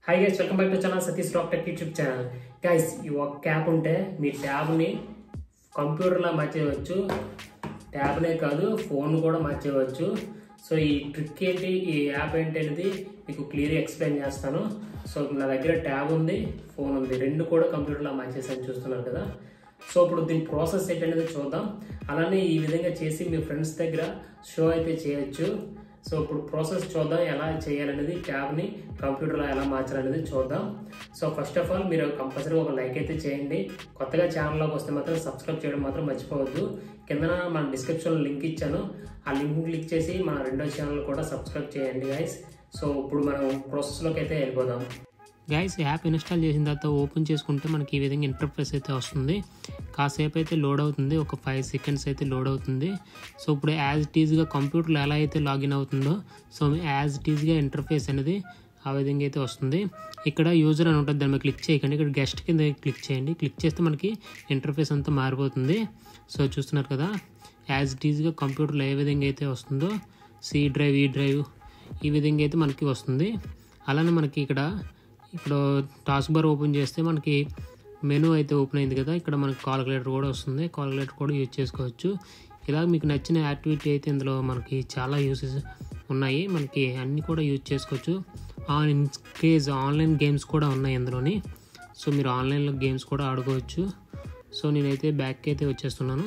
hi guys welcome back to channel Satish rock tech YouTube channel guys ఈ ఒక cap ఉంటే మీ ట్యాబ్ని కంప్యూటర్లా మార్చేయవచ్చు ట్యాబ్నే కాదు ఫోన్ కూడా మార్చేయవచ్చు సో ఈ ట్రిక్ ఏంటి ఈ యాప్ ఏంటి అనేది మీకు క్లియర్గా ఎక్స్ప్లెయిన్ చేస్తాను సో నా దగ్గర ట్యాబ్ ఉంది ఫోన్ ఉంది రెండు కూడా కంప్యూటర్లో మార్చేసాను చూస్తున్నారు కదా సో ఇప్పుడు దీని ప్రాసెస్ ఏంటనేది చూద్దాం అలానే ఈ విధంగా చేసి మీ ఫ్రెండ్స్ దగ్గర షో అయితే చేయొచ్చు సో ఇప్పుడు ప్రాసెస్ చూద్దాం ఎలా చేయాలనేది ట్యాబ్ని కంప్యూటర్లో ఎలా మార్చాలనేది చూద్దాం సో ఫస్ట్ ఆఫ్ ఆల్ మీరు కంపల్సరీ ఒక లైక్ అయితే చేయండి కొత్తగా ఛానల్లోకి వస్తే మాత్రం సబ్స్క్రైబ్ చేయడం మాత్రం మర్చిపోవద్దు కింద మన డిస్క్రిప్షన్లో లింక్ ఇచ్చాను ఆ లింక్ క్లిక్ చేసి మన రెండో ఛానల్ కూడా సబ్స్క్రైబ్ చేయండి గైస్ సో ఇప్పుడు మనం ప్రాసెస్లోకి అయితే వెళ్ళిపోదాం గైస్ యాప్ ఇన్స్టాల్ చేసిన తర్వాత ఓపెన్ చేసుకుంటే మనకి ఈ విధంగా ఇంటర్ఫేస్ అయితే వస్తుంది కాసేపు అయితే లోడ్ అవుతుంది ఒక ఫైవ్ సెకండ్స్ అయితే లోడ్ అవుతుంది సో ఇప్పుడు యాజ్ ఇట్ ఈజ్గా కంప్యూటర్లో ఎలా అయితే లాగిన్ అవుతుందో సో యాజ్ ఇట్ ఈజ్గా ఇంటర్ఫేస్ అనేది ఆ విధంగా అయితే వస్తుంది ఇక్కడ యూజర్ అని ఉంటుంది దాని మీద క్లిక్ చేయకండి ఇక్కడ గెస్ట్ కింద క్లిక్ చేయండి క్లిక్ చేస్తే మనకి ఇంటర్ఫేస్ అంతా మారిపోతుంది సో చూస్తున్నారు కదా యాజ్ ఇట్ ఈజ్గా కంప్యూటర్లో ఏ విధంగా అయితే వస్తుందో సి డ్రైవ్ ఈ డ్రైవ్ ఈ విధంగా అయితే మనకి వస్తుంది అలానే మనకి ఇక్కడ ఇక్కడ టాస్క్ బార్ ఓపెన్ చేస్తే మనకి మెనూ అయితే ఓపెన్ అయింది కదా ఇక్కడ మనకి కాలిక్యులేటర్ కూడా వస్తుంది కాలిక్యులేటర్ కూడా యూజ్ చేసుకోవచ్చు ఇలా మీకు నచ్చిన యాక్టివిటీ అయితే ఇందులో మనకి చాలా యూసెస్ ఉన్నాయి మనకి అన్నీ కూడా యూజ్ చేసుకోవచ్చు ఆన్ ఇన్ కేజ్ ఆన్లైన్ గేమ్స్ కూడా ఉన్నాయి ఇందులోని సో మీరు ఆన్లైన్లో గేమ్స్ కూడా ఆడుకోవచ్చు సో నేనైతే బ్యాక్ అయితే వచ్చేస్తున్నాను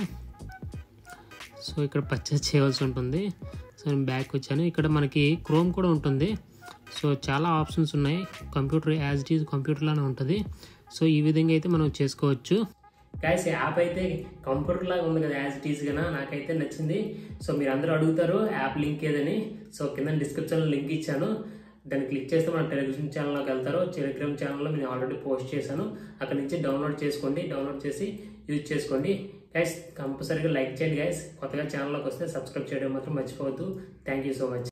సో ఇక్కడ పర్చేస్ చేయవలసి ఉంటుంది సో నేను బ్యాక్ వచ్చాను ఇక్కడ మనకి క్రోమ్ కూడా ఉంటుంది సో చాలా ఆప్షన్స్ ఉన్నాయి కంప్యూటర్ యాజ్ ఇట్ ఈజ్ కంప్యూటర్లోనే ఉంటుంది సో ఈ విధంగా అయితే మనం చేసుకోవచ్చు గైస్ యాప్ అయితే కంప్యూటర్ లాగా ఉంది కదా యాజ్ ఇట్ ఈస్ గా నాకైతే నచ్చింది సో మీరు అందరూ అడుగుతారు యాప్ లింక్ ఏదని సో కింద డిస్క్రిప్షన్లో లింక్ ఇచ్చాను దాన్ని క్లిక్ చేస్తే మన టెలివిజన్ ఛానల్లోకి వెళ్తారు టెలిగ్రామ్ ఛానల్లో నేను ఆల్రెడీ పోస్ట్ చేశాను అక్కడ నుంచి డౌన్లోడ్ చేసుకోండి డౌన్లోడ్ చేసి యూజ్ చేసుకోండి గైస్ కంపల్సరీగా లైక్ చేయండి గైస్ కొత్తగా ఛానల్లోకి వస్తే సబ్స్క్రైబ్ చేయడం మాత్రం మర్చిపోవద్దు థ్యాంక్ యూ సో మచ్